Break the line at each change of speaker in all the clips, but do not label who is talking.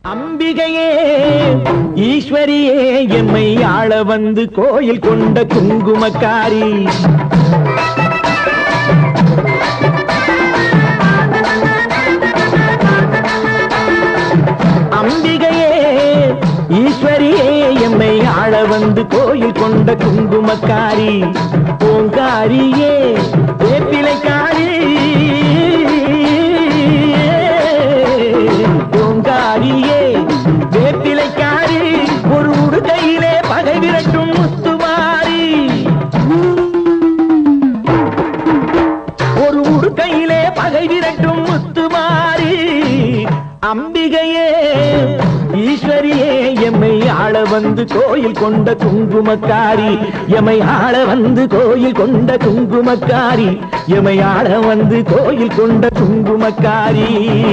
அம்பிகையே ஈஸ்வரியே எம்மை ஆள வந்து கோயில் கொண்ட குங்குமக்காரி அம்பிகையே ஈஸ்வரியே எம்மை ஆள வந்து கோயில் கொண்ட குங்குமக்காரி பூங்காரியே வேப்பிலைக்காரி பூங்காரியே வேப்பிலைக்காரி ஒரு உடுக்கையிலே பகை விரட்டும் முத்துமாரி ஒரு உடுக்கையிலே பகை விரட்டும் முத்துமாரி அம்பிகையே ஈஸ்வரியே எம்மை ஆள வந்து கோயில் கொண்ட குங்குமக்காரி எமை ஆள வந்து கோயில் கொண்ட குங்குமக்காரி எமை ஆள வந்து கோயில் கொண்ட குங்குமக்காரி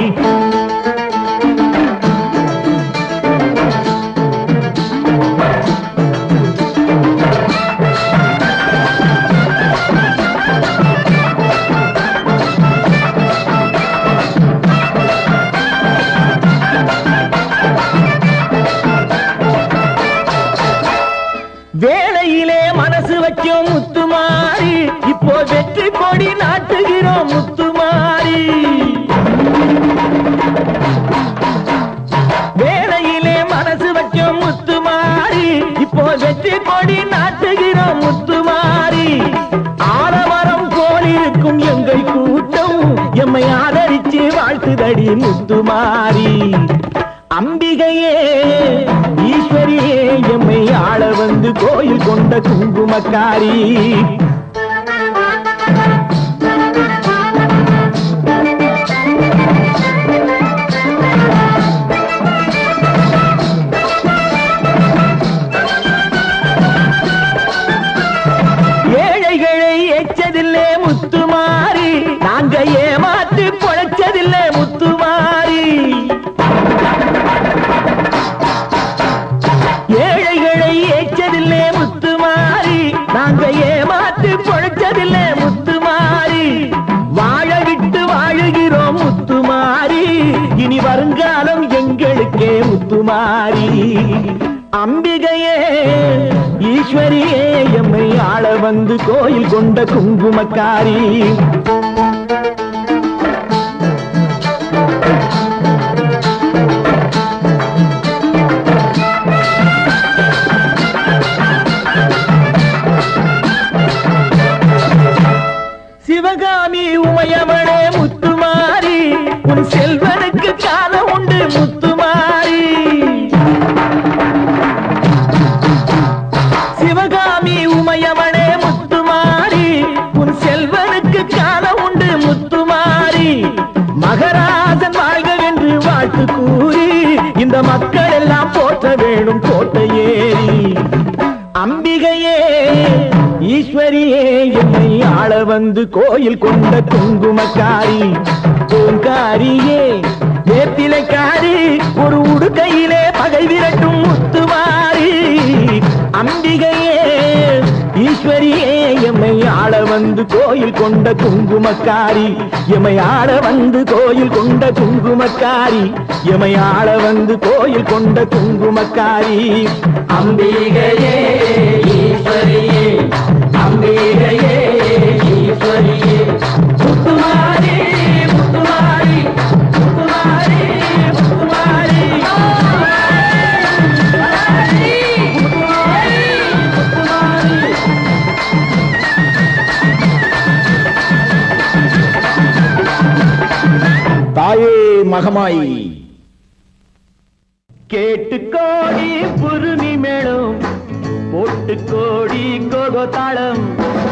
வேளையிலே மனசு வச்சோம் முத்துமாரி இப்போ வெற்றி கொடி நாட்டுகிறோம் முத்துமாரி வேளையிலே மனசு வச்சோம் முத்துமாரி இப்போ வெற்றி கொடி நாட்டுகிறோம் முத்துமாரி ஆலமரம் போல் இருக்கும் எங்கள் கூட்டம் எம்மை ஆதரிச்சு வாழ்த்துதடி முத்துமாரி அம்பிகையே ஈஸ்வரியே எம்மை ஆள வந்து கோயில் கொண்ட குங்குமக்காரி ஏழைகளை எச்சதில்லே முத்துமாரி நாங்க ஏமாத்து பொழைச்சதில்லை முத்துமாரி ஏழைகளை ஏச்சதில்லை முத்துமாரி நாங்க ஏமாத்து பொழைச்சதில்லை முத்துமாரி வாழ விட்டு வாழுகிறோம் முத்துமாரி இனி வருங்காலம் எங்களுக்கே முத்துமாரி அம்பிகையே ஈஸ்வரியே எம்மை ஆள வந்து கோயில் கொண்ட குங்குமக்காரி சிவகாமி உமையவளே முத்துமாரி உன் செல்வனுக்கு காலம் உண்டு முத்துமாரி சிவகாமி உமையவளே முத்துமாரி உன் செல்வனுக்கு காலம் உண்டு முத்துமாரி மகராஜன் வாழ்க என்று வாழ்த்து கூறி இந்த மக்கள் எல்லாம் போற்ற வேணும் கோட்டை ஏறி அம்பிகையே ஈஸ்வரியே என்னை ஆள வந்து கோயில் கொண்ட குங்குமக்காரி பூங்காரியே வேப்பிலைக்காரி ஒரு உடுக்கையிலே பகை விரட்டும் முத்துமாரி அம்பிகையே ஈஸ்வரியே எம்மை ஆள வந்து கோயில் கொண்ட குங்குமக்காரி எமை ஆள வந்து கோயில் கொண்ட குங்குமக்காரி எமை ஆள வந்து கோயில் கொண்ட குங்குமக்காரி அம்பிகையே ஈஸ்வரியே அம்பிகையே ஈஸ்வரியே முத்துமாரி முத்துமாரி முத்துமாரி முத்துமாரி தாயே மகமாய் கேட்டு கோடி புருமி மேளம் போட்டு கோடி கோகோ தாளம்